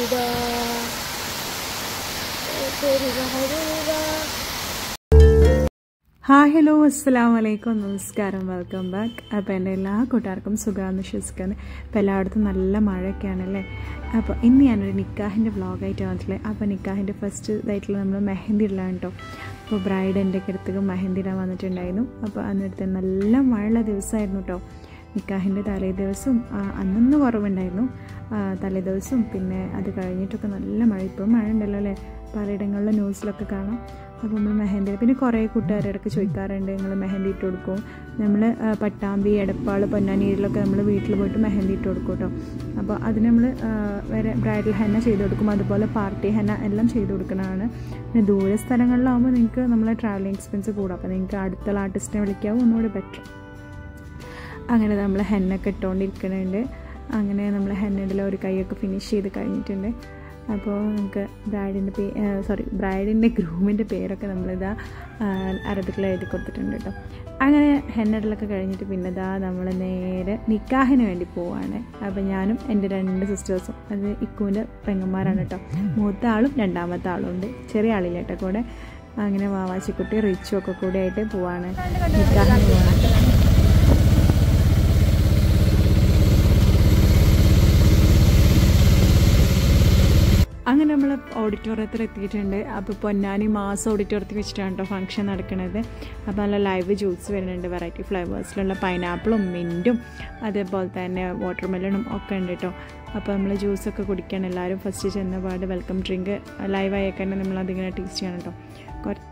hi hello അസ്സാം വലൈക്കും നമസ്കാരം വെൽക്കം ബാക്ക് അപ്പോൾ എൻ്റെ എല്ലാ കൂട്ടുകാർക്കും സുഖമാണെന്ന് വിശ്വസിക്കുന്നത് അപ്പോൾ എല്ലായിടത്തും നല്ല മഴയൊക്കെയാണല്ലേ അപ്പോൾ ഇന്ന് ഞാനൊരു നിക്കാഹിൻ്റെ വ്ളോഗായിട്ട് വന്നിട്ടുള്ളത് അപ്പോൾ നിക്കാഹിൻ്റെ ഫസ്റ്റ് ഇതായിട്ടുള്ള നമ്മൾ മെഹന്തി ഇടലാണ് കേട്ടോ അപ്പോൾ ബ്രൈഡ് എൻ്റെ അടുത്തേക്ക് മെഹന്തി ഇടാൻ വന്നിട്ടുണ്ടായിരുന്നു അപ്പോൾ അന്നിടത്ത് നല്ല മഴയുള്ള ദിവസമായിരുന്നു കേട്ടോ നിക്കാഹിൻ്റെ തലേ ദിവസവും അന്നൊന്ന് കുറവുണ്ടായിരുന്നു തലേ ദിവസവും പിന്നെ അത് കഴിഞ്ഞിട്ടൊക്കെ നല്ല മഴ ഇപ്പോൾ മഴ ഉണ്ടല്ലോ അല്ലേ പലയിടങ്ങളിലെ ന്യൂസിലൊക്കെ കാണാം അപ്പോൾ നമ്മൾ മെഹന്തി പിന്നെ കുറേ കൂട്ടുകാരുടെ ഇടയ്ക്ക് ചോദിക്കാറുണ്ട് നിങ്ങൾ മെഹന്തി ഇട്ട് കൊടുക്കും നമ്മൾ പട്ടാമ്പി എടപ്പാൾ പൊന്നാനിയിലൊക്കെ നമ്മൾ വീട്ടിൽ പോയിട്ട് മെഹന്തി ഇട്ട് കൊടുക്കും കേട്ടോ അപ്പോൾ അതിന് നമ്മൾ വേറെ ബ്രൈഡൽ ഹെന്ന ചെയ്ത് കൊടുക്കും അതുപോലെ പാർട്ടി ഹെന്ന എല്ലാം ചെയ്ത് കൊടുക്കുന്നതാണ് പിന്നെ ദൂര സ്ഥലങ്ങളിലാകുമ്പോൾ നിങ്ങൾക്ക് നമ്മളെ ട്രാവലിംഗ് എക്സ്പെൻസ് കൂടും അപ്പോൾ നിങ്ങൾക്ക് അടുത്തുള്ള ആർട്ടിസ്റ്റിനെ വിളിക്കാവും ഒന്നുകൂടി ബെറ്റർ അങ്ങനെ നമ്മൾ ഹെന്നൊക്കെ ഇട്ടുകൊണ്ടിരിക്കുന്നുണ്ട് അങ്ങനെ നമ്മൾ ഹെന്നഡിൽ ഒരു കൈയൊക്കെ ഫിനിഷ് ചെയ്ത് കഴിഞ്ഞിട്ടുണ്ട് അപ്പോൾ നമുക്ക് ബ്രൈഡിൻ്റെ പേ സോറി ബ്രൈഡിൻ്റെ ഗ്രൂമിൻ്റെ പേരൊക്കെ നമ്മളിതാ അറബിക്കിൽ എഴുതി കൊടുത്തിട്ടുണ്ട് കേട്ടോ അങ്ങനെ ഹെന്നഡിലൊക്കെ കഴിഞ്ഞിട്ട് പിന്നെ ഇതാ നമ്മൾ നേരെ നിക്കാഹിന് വേണ്ടി പോവാണ് അപ്പോൾ ഞാനും എൻ്റെ രണ്ട് സിസ്റ്റേഴ്സും അത് ഇക്കുവിൻ്റെ പെങ്ങന്മാരാണ് കേട്ടോ മൂത്ത ആളും രണ്ടാമത്തെ ആളും ഉണ്ട് ചെറിയ ആളില്ല കേട്ടോ കൂടെ അങ്ങനെ വാവാച്ചിക്കുട്ടി റിച്ചും ഒക്കെ കൂടെ ആയിട്ട് പോവാണ് നിക്കാഹിന് പോവാണ് അങ്ങനെ നമ്മൾ ഓഡിറ്റോറിയത്തിൽ എത്തിയിട്ടുണ്ട് അപ്പോൾ പൊന്നാനി മാസ് ഓഡിറ്റോറിയത്തിൽ വെച്ചിട്ടാണ് കേട്ടോ ഫംഗ്ഷൻ നടക്കുന്നത് അപ്പോൾ നല്ല ലൈവ് ജ്യൂസ് വരുന്നുണ്ട് വെറൈറ്റി ഫ്ലേവേഴ്സിലുള്ള പൈനാപ്പിളും മിൻറ്റും അതേപോലെ തന്നെ വാട്ടർ മെലണും ഒക്കെ ഉണ്ട് കേട്ടോ അപ്പോൾ നമ്മൾ ജ്യൂസൊക്കെ കുടിക്കാൻ എല്ലാവരും ഫസ്റ്റ് ചെന്ന പാട് വെൽക്കം ഡ്രിങ്ക് ലൈവ് ആയേക്കാൻ നമ്മൾ അതിങ്ങനെ ടേസ്റ്റ് ചെയ്യണം കേട്ടോ കുറച്ച്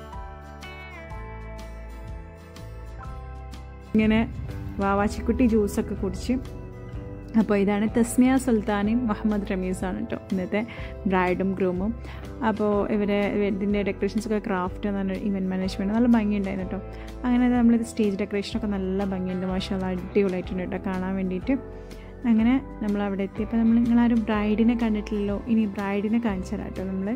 ഇങ്ങനെ വാവാച്ചിക്കുട്ടി ജ്യൂസൊക്കെ കുടിച്ച് അപ്പോൾ ഇതാണ് തസ്മിയ സുൽത്താനും മുഹമ്മദ് റമീസാണ് കേട്ടോ ഇന്നത്തെ ബ്രൈഡും ഗ്രൂമും അപ്പോൾ ഇവരെ ഇതിൻ്റെ ഡെക്കറേഷൻസൊക്കെ ക്രാഫ്റ്റ് എന്ന് പറഞ്ഞ ഇവൻറ്റ് മാനേജ്മെൻറ്റ് നല്ല ഭംഗിയുണ്ടായിരുന്നു കേട്ടോ അങ്ങനെ നമ്മളിത് സ്റ്റേജ് ഡെക്കറേഷനൊക്കെ നല്ല ഭംഗിയുണ്ട് മാഷാല്ല അടിപൊളിയായിട്ടുണ്ട് കേട്ടോ കാണാൻ വേണ്ടിയിട്ട് അങ്ങനെ നമ്മൾ അവിടെ എത്തിയപ്പോൾ നമ്മൾ നിങ്ങളാരും ബ്രൈഡിനെ കണ്ടിട്ടില്ലല്ലോ ഇനി ബ്രൈഡിനെ കാണിച്ചു തരാം കേട്ടോ നമ്മൾ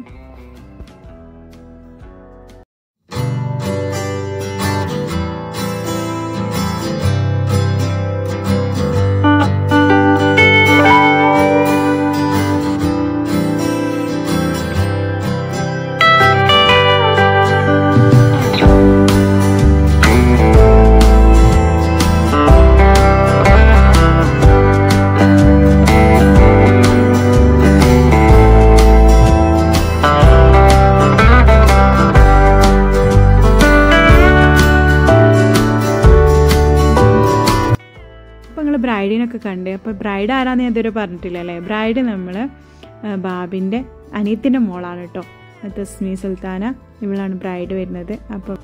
ബ്രൈഡിനൊക്കെ കണ്ട് അപ്പോൾ ബ്രൈഡ് ആരാന്ന് ഞാൻ ഇതുവരെ പറഞ്ഞിട്ടില്ല അല്ലേ ബ്രൈഡ് നമ്മൾ ബാബിൻ്റെ അനിയത്തിൻ്റെ മോളാണ് കേട്ടോ തസ്മി സുൽത്താന ഇവളാണ് ബ്രൈഡ് വരുന്നത് അപ്പോൾ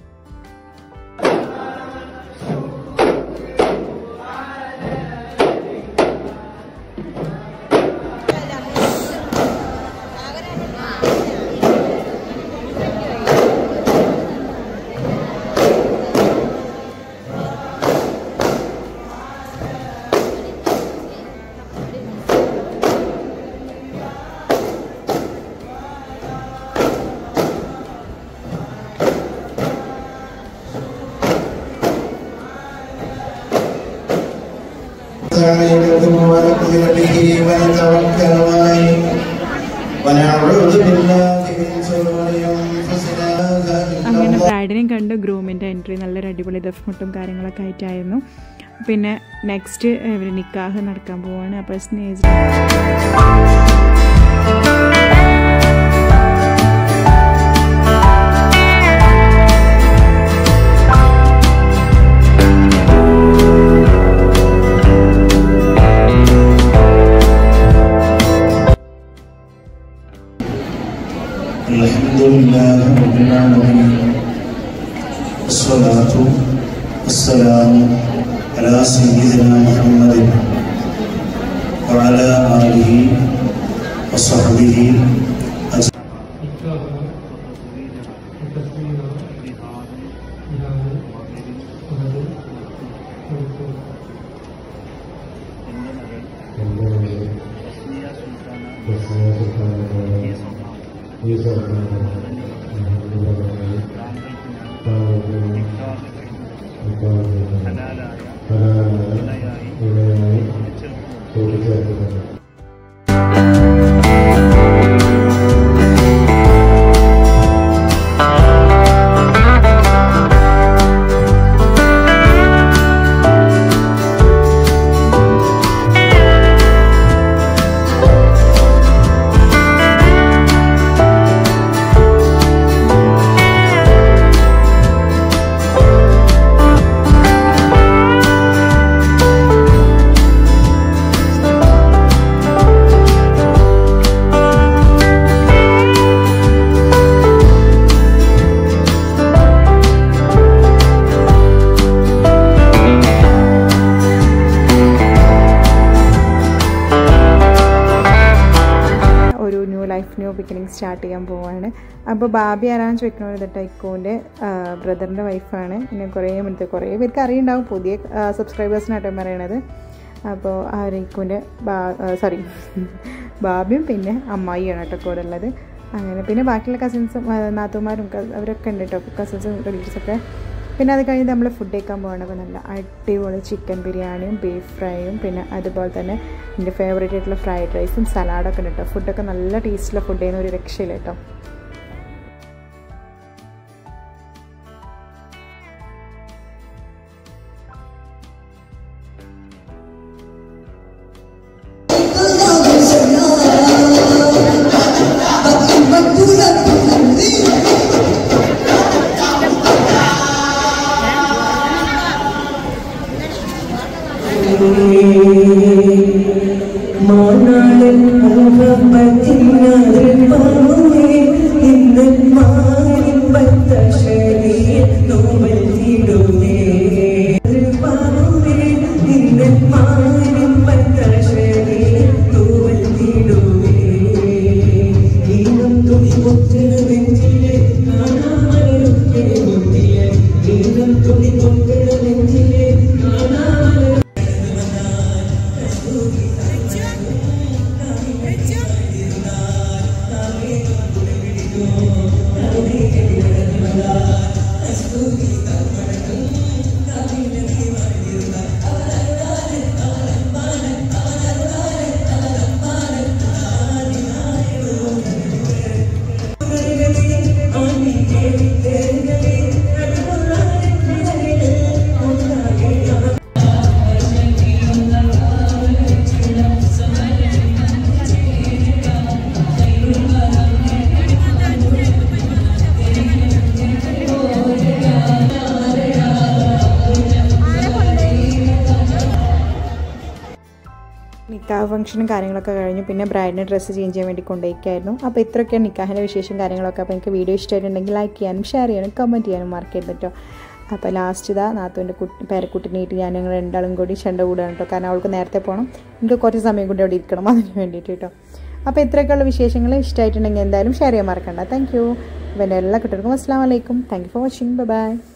نستعينه ونؤمن به ونتوكل عليه ونعوذ بالله من شرور انفسنا അങ്ങനെ ബ്രൈഡിനെയും കണ്ട് ഗ്രൂമിൻ്റെ എൻട്രി നല്ലൊരു അടിപൊളി ദഫ്മുട്ടും കാര്യങ്ങളൊക്കെ ആയിട്ടായിരുന്നു പിന്നെ നെക്സ്റ്റ് ഇവർ നിക്കാഹ് നടക്കാൻ പോവാണ് അപ്പോൾ സ്നേഹിച്ച الحمد لله رب العالمين والصلاة والسلام على سيدنا محمد وعلى آله وصحبه أجمعين ഹലാലായ കൂട്ടിച്ചേർക്കുന്നത് ഒരു new life new beginning start ചെയ്യാൻ പോവാണ് അപ്പോൾ ബാബി ആരാന്ന് ചോദിക്കണത് കേട്ടോ ഇക്കോൻ്റെ ബ്രദറിൻ്റെ വൈഫാണ് പിന്നെ കുറേ മുന്നത്തെ കുറേ പേർക്ക് അറിയുണ്ടാവും പുതിയ സബ്സ്ക്രൈബേഴ്സിനാട്ടോ പറയണത് അപ്പോൾ ആ ഇക്കോൻ്റെ ബാ സോറി ബാബിയും പിന്നെ അമ്മായിയാണ് കേട്ടോ കൂടെ ഉള്ളത് അങ്ങനെ പിന്നെ ബാക്കിയുള്ള കസിൻസും നാത്തുമാരും അവരൊക്കെ ഉണ്ട് കേട്ടോ കസിൻസും റിലേറ്റീവ്സൊക്കെ പിന്നെ അത് കഴിഞ്ഞ് നമ്മൾ ഫുഡ് കഴിക്കാൻ പോകണം അപ്പോൾ നല്ല അടിപൊളി ചിക്കൻ ബിരിയാണിയും ബീഫ് ഫ്രൈയും പിന്നെ അതുപോലെ തന്നെ എൻ്റെ ഫേവറേറ്റ് ആയിട്ടുള്ള ഫ്രൈഡ് റൈസും സലാഡൊക്കെ ഉണ്ട് കേട്ടോ ഫുഡൊക്കെ നല്ല ടേസ്റ്റുള്ള ഫുഡ് ചെയ്യുന്ന ഒരു രക്ഷയില്ല കേട്ടോ മാനാളൻ മുഹബത്തിനതിൽ പാവേ ഇന്ന് മാറിപ്പത്ത ശരീര നോവൽ തീടുമേ പാവേ ഇന്ന് മാറിപ്പത്ത ശരീര നോവൽ തീടുമേ ഈനം തുണി മുത്തന നെഞ്ചിലെ കാണാമലൊക്കെ മുന്തിയ ഈനം തുണി മുത്തന നെഞ്ചിലെ കാണാമല നിക്കാഹ് ഫംഗ്ഷനും കാര്യങ്ങളൊക്കെ കഴിഞ്ഞു പിന്നെ ബ്രൈഡിന് ഡ്രസ്സ് ചേഞ്ച് ചെയ്യാൻ വേണ്ടി കൊണ്ടുപോയിക്കായിരുന്നു അപ്പോൾ ഇത്രയൊക്കെയാണ് നിക്കാഹിൻ്റെ വിശേഷം കാര്യങ്ങളൊക്കെ അപ്പോൾ എനിക്ക് വീഡിയോ ഇഷ്ടമായിട്ടുണ്ടെങ്കിൽ ലൈക്ക് ചെയ്യാനും ഷെയർ ചെയ്യാനും കമൻറ്റ് ചെയ്യാനും മാർക്ക് ചെയ്ത് കേട്ടോ അപ്പോൾ ലാസ്റ്റ് ഇതാ നാത്തുവിൻ്റെ കുട്ടി പേരക്കുട്ടിനായിട്ട് ഞാൻ ഞങ്ങൾ രണ്ടാളും കൂടി ചെണ്ട കൂടുകയാണ് കേട്ടോ കാരണം അവൾക്ക് നേരത്തെ പോകണം എനിക്ക് കുറച്ച് സമയം കൂടി അവിടെ ഇരിക്കണം അതിന് വേണ്ടിയിട്ട് കേട്ടോ അപ്പോൾ ഇത്രയൊക്കെയുള്ള വിശേഷങ്ങൾ ഇഷ്ടമായിട്ടുണ്ടെങ്കിൽ എന്തായാലും ഷെയർ ചെയ്യാൻ മറക്കണ്ട താങ്ക് യു അപ്പോൾ എൻ്റെ എല്ലാ കുട്ടികൾക്കും അസ്സാം വലൈക്കും thank you for watching by